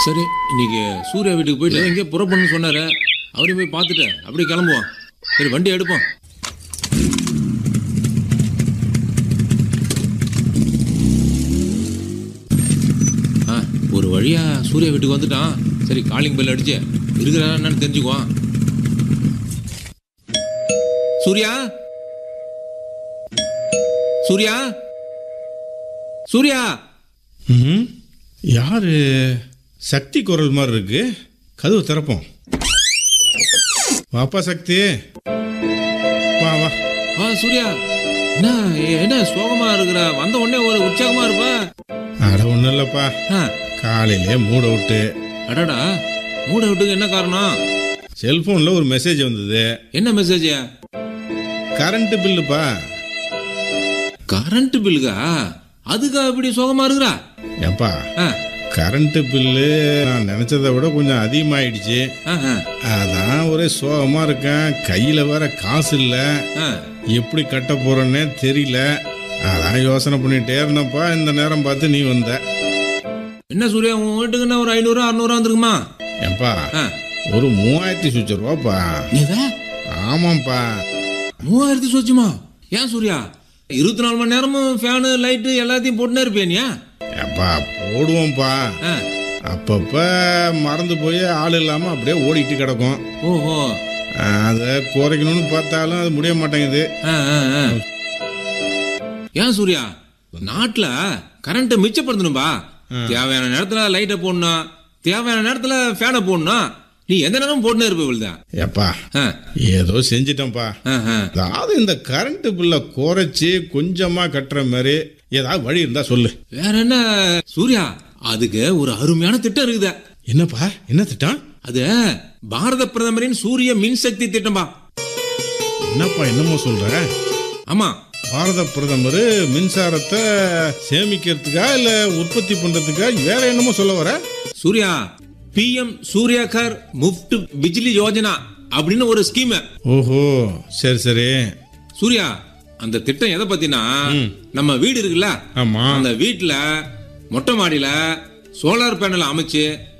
சரி இன்னைக்கு சூர்யா வீட்டுக்கு போயிட்டு எங்கேயோ புறப்படணும்னு சொன்னாரு அவரையும் போய் பார்த்துட்டு அப்படியே கிளம்புவோம் சரி வண்டி எடுப்போம் ஆ ஒரு வழியா சூர்யா வீட்டுக்கு வந்துட்டான் சரி காலிங் பெல் அடிச்சு இருக்கிறானா என்னன்னு தெரிஞ்சுக்குவான் சூர்யா சூர்யா சூர்யா ம் யாரு சக்தி குரல் மாதிரி இருக்கு கதவு திறப்போம் வாப்பா சக்தி வா வா ஆ சூர்யா என்ன என்ன சோகமா இருக்கிற வந்த உடனே ஒரு உற்சாகமா இருப்ப அட ஒன்றும் இல்லைப்பா ஆ, காலையிலே மூட விட்டு அடடா மூட விட்டுக்கு என்ன காரணம் செல்போனில் ஒரு மெசேஜ் வந்தது என்ன மெசேஜ் கரண்ட் பில்லுப்பா கரண்ட் பில்லுக்கா அதுக்கா இப்படி சோகமா இருக்கிறா ஏப்பா ஆ, கரண்ட் பில்லு நான் நினச்சதை விட கொஞ்சம் அதிகமாயிடுச்சு ஆ, ஆ, அதான் ஒரே சோகமாக இருக்கேன் கையில் வேற காசு இல்லை ஆ. எப்படி கட்ட போறேன்னே தெரியல அதான் யோசனை பண்ணிட்டே இருந்தப்பா இந்த நேரம் பார்த்து நீ வந்த என்ன சூர்யா உன் வீட்டுக்கு என்ன ஒரு ஐநூறு அறுநூறு வந்துருக்குமா ஏப்பா ஆ. ஒரு மூவாயிரத்தி சுச்ச ரூபாப்பா எதா ஆமாப்பா மூவாயிரத்தி சொச்சுமா ஏன் சூர்யா இருபத்தி நாலு மணி நேரமும் ஃபேனு லைட்டு எல்லாத்தையும் போட்டுனே இருப்பேனியா ஏப்பா போடுவோம்ப்பா ஆ, அப்பப்ப மறந்து போய் ஆள் இல்லாம அப்படியே ஓடிட்டு கிடக்கும் ஓஹோ அதை குறைக்கணும்னு பார்த்தாலும் அது முடிய மாட்டேங்குது ஆ, ஆ, ஆ. ஏன் சூர்யா நாட்டுல கரண்ட் மிச்சப்படுத்தணும்பா தேவையான நேரத்துல லைட்டை போடணும் தேவையான நேரத்துல ஃபேனை போடணும் நீ எந்த நேரமும் போட்டுனே இருப்ப இவள்தான் ஏப்பா ஆ, ஏதோ செஞ்சிட்டேன்ப்பா ஆ, ஆ. அதாவது இந்த கரண்ட் பில்லை குறைச்சி கொஞ்சமா கட்டுற மாதிரி ஏதாவது வழி இருந்தா சொல்லு வேற என்ன சூர்யா அதுக்கு ஒரு அருமையான திட்டம் இருக்குதே என்னப்பா என்ன திட்டம் அது பாரத பிரதமரின் சூரிய மின்சக்தி திட்டம்பா என்னப்பா என்னமோ சொல்ற ஆமா பாரத பிரதமர் மின்சாரத்தை சேமிக்கிறதுக்கா இல்ல உற்பத்தி பண்றதுக்கா வேற என்னமோ சொல்ல வர சூர்யா பிஎம் சூர்யாகர் முஃப்ட் பிஜ்லி யோஜனா அப்படின்னு ஒரு ஸ்கீம் ஓஹோ சரி சரி சூர்யா அந்த திட்டம் எதை பத்தினா நம்ம வீடு இருக்குல்ல ஆமா அந்த வீட்டுல மொட்டை மாடியில சோலார் பேனல் அமைச்சு